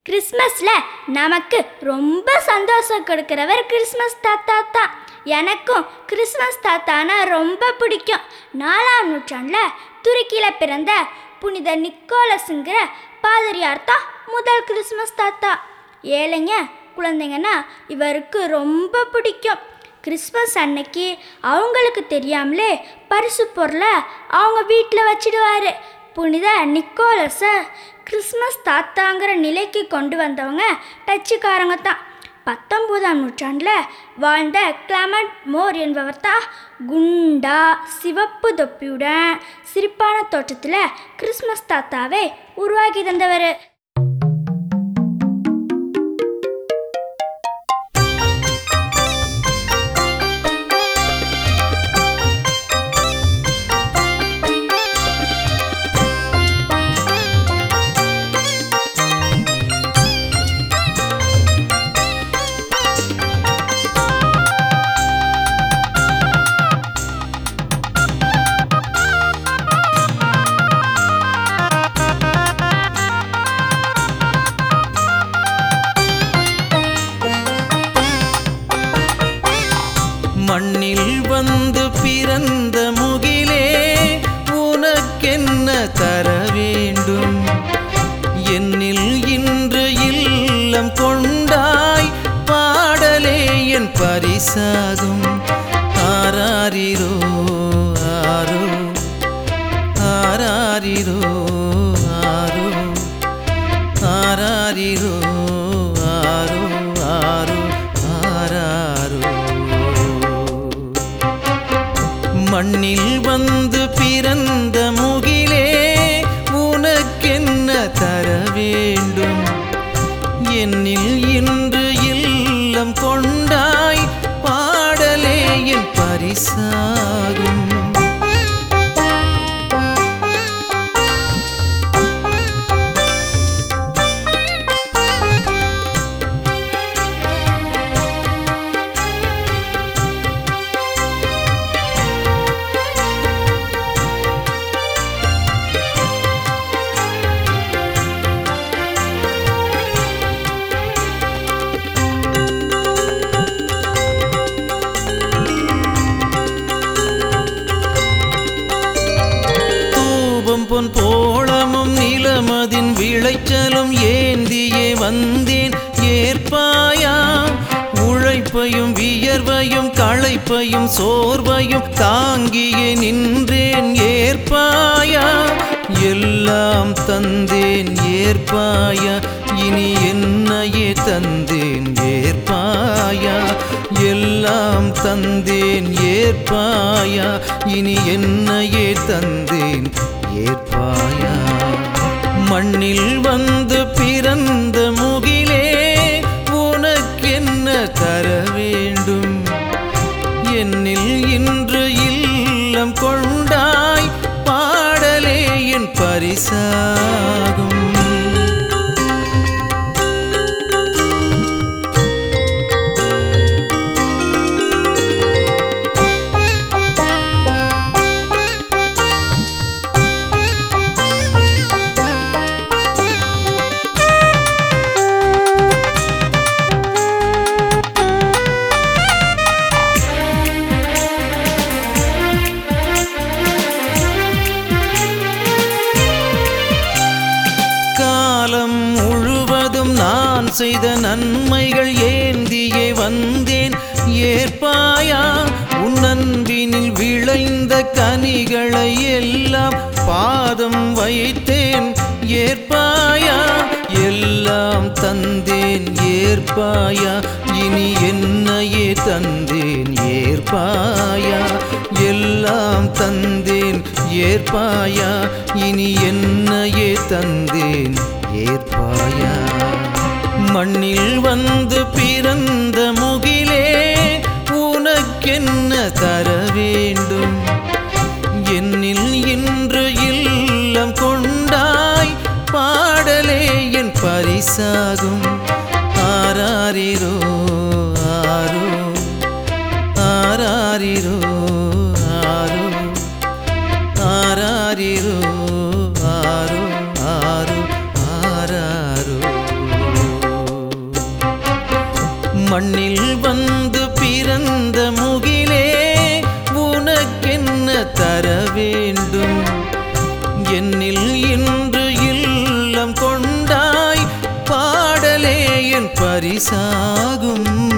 கிறிஸ்மஸில் நமக்கு ரொம்ப சந்தோஷம் கொடுக்குறவர் கிறிஸ்மஸ் தாத்தா தான் எனக்கும் கிறிஸ்மஸ் தாத்தானா ரொம்ப பிடிக்கும் நாலாம் நூற்றாண்டில் துருக்கியில் பிறந்த புனித நிக்கோலஸுங்கிற பாதிரியார் தான் முதல் கிறிஸ்மஸ் தாத்தா ஏழைங்க குழந்தைங்கன்னா இவருக்கு ரொம்ப பிடிக்கும் கிறிஸ்மஸ் அன்னைக்கு அவங்களுக்கு தெரியாமலே பரிசு பொருளை அவங்க வீட்டில் வச்சிடுவார் புனித நிக்கோலஸை கிறிஸ்மஸ் தாத்தாங்கிற நிலைக்கு கொண்டு வந்தவங்க டச்சுக்காரங்க தான் பத்தொம்போதாம் நூற்றாண்டில் வாழ்ந்த கிளமண்ட் மோர் என்பவர் தான் குண்டா சிவப்பு தொப்பியுடன் சிரிப்பான தோற்றத்தில் கிறிஸ்மஸ் தாத்தாவை உருவாக்கி தந்தவர் மண்ணில் வந்து பிறந்த முகிலே உனக்கென்ன தர வேண்டும் என்னில் இன்று இல்லம் கொண்டாய் பாடலே என் பரிசாகும் ஆராரிரோ ஆரோ ஆராரிரோ ஆரோ ஆராரிரோ ஆரோ ஆரோ ஆராரோ மண்ணில் வந்து பிறந்த முகிலே உனக்கென்ன தர வேண்டும் என்னில் இன்று இல்லம் கொண்டாய் பாடலே என் பரிசாகும் தூபம் பொன் போளமும் நிலமதின் விளைச்சலும் ஏந்தியே வந்தேன் ஏற்பாயா உழைப்பையும் வியர்வையும் களைப்பையும் சோர்வையும் தாங்கியே நின்றேன் ஏற்பாயா எல்லாம் தந்தேன் ஏற்பாயா இனி என்னையே தந்தேன் ஏற்பாயா எல்லாம் தந்தேன் ஏற்பாயா இனி என்னையே தந்தேன் ஏற்பாயா மண்ணில் வந்து பிறந்த முகிலே உனக்கென்ன தர வேண்டும் என்னில் இன்று இல்லம் கொண்டாய் பாடலே என் பரிசாகும் காலம் முழுவதும் நான் செய்த நன்மைகள் ஏந்தியே வந்தேன் ஏற்பாயா உன் அன்பினில் விளைந்த கனிகளை எல்லாம் பாதம் வைத்தேன் ஏற்பாயா எல்லாம் தந்தேன் ஏற்பாயா இனி என்னையே தந்தேன் ஏற்பாயா எல்லாம் தந்தேன் ஏற்பாயா இனி என்னையே தந்தேன் ஏற்பாயா மண்ணில் வந்து பிறந்த முகிலே உனக்கென்ன தர வேண்டும் என்னில் இன்று இல்லம் கொண்டாய் பாடலே என் பரிசாகும் ஆராரிரோ ஆரோ ஆராரிரோ ஆரோ ஆராரிரோ ஆரோ ஆரோ ஆராரோ மண்ணில் வந்து பிறந்த முகிலே உனக்கென்ன தர வேண்டும் என்னில் இன்று இல்லம் கொண்டாய் பாடலே என் பரிசாகும்